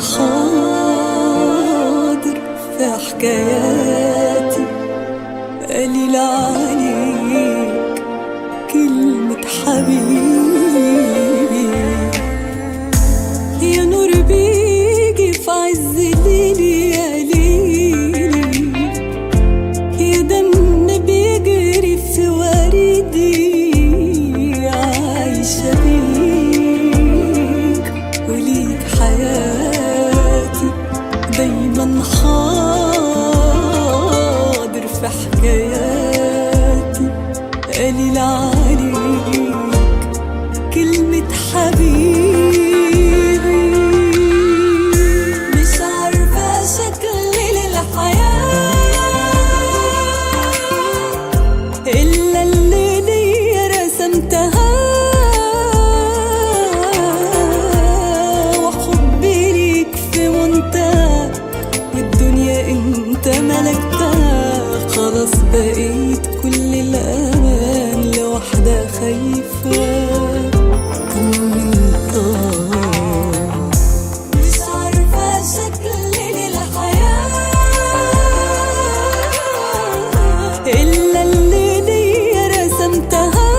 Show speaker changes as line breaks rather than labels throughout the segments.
حاضر في حكاياتي قليل عليك كلمة حبيبي يا نور بيجي في عز ليلي يا ليلي يا دم بيجري في وردي عايشة بيك وليك حياتي دايما حاضر في حكاياتي قليل عليك كلمة حبيبي مش عارفة شكل الحياة إلا اللي ليا رسمتها وحبي ليك في منتهى والدنيا انت ملكتها خلاص بقيت كل الأمان لوحدة خايفة مش عارفة شكل الحياة إلا اللي ليا رسمتها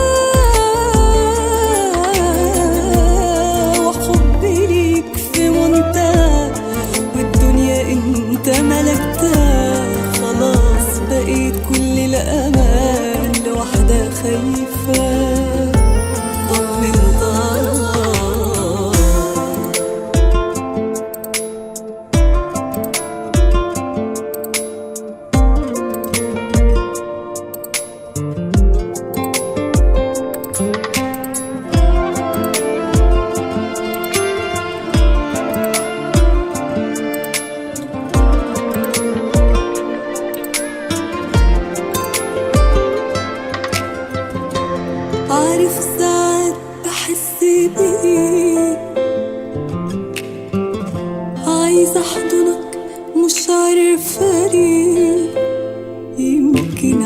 وحبي ليك في منتهى والدنيا انت ملكتها خلاص بقيت كل الأمان لوحدة خايفة طمنتها عارف ساعات بحس بيه عايزة احضنك مش عارفة ليه يمكن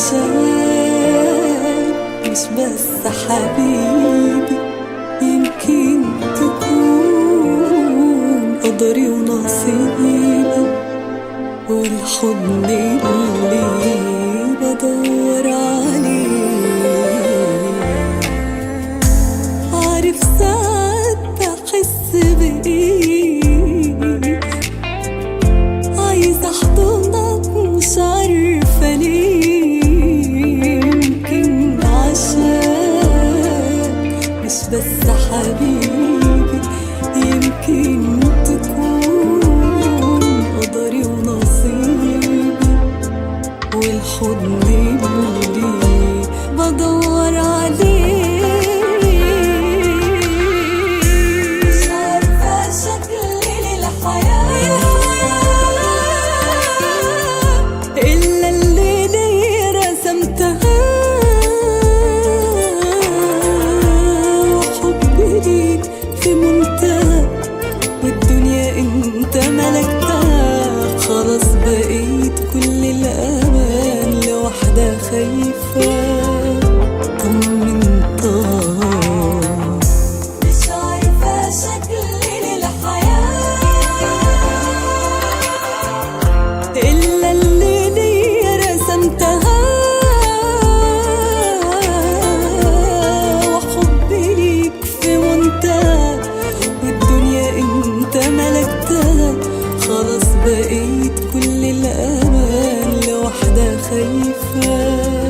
عشان مش بس حبيبي يمكن تكون قدري ونصيبي والحضن اللي بدور عليه عارف ساعات بحس بإيه عايزة أحضنك مش عارفة ليه يمكن عشان مش بس حبيبي يمكن تكون قدري ونصيبي والحضن اللي بدور عليه مش عارفة شكل الحياة إلا اللي ليا رسمتها وحبي ليك في منتهى والدنيا انت ملكتها خلاص بقيت كل الأمان لوحدة خايفة طمنتها مش عارفة شكل الحياة إلا اللي ليا رسمتها وحبي ليك في منتهى والدنيا انت ملكتها خلاص بقيت كل الأمان لوحدة خايفة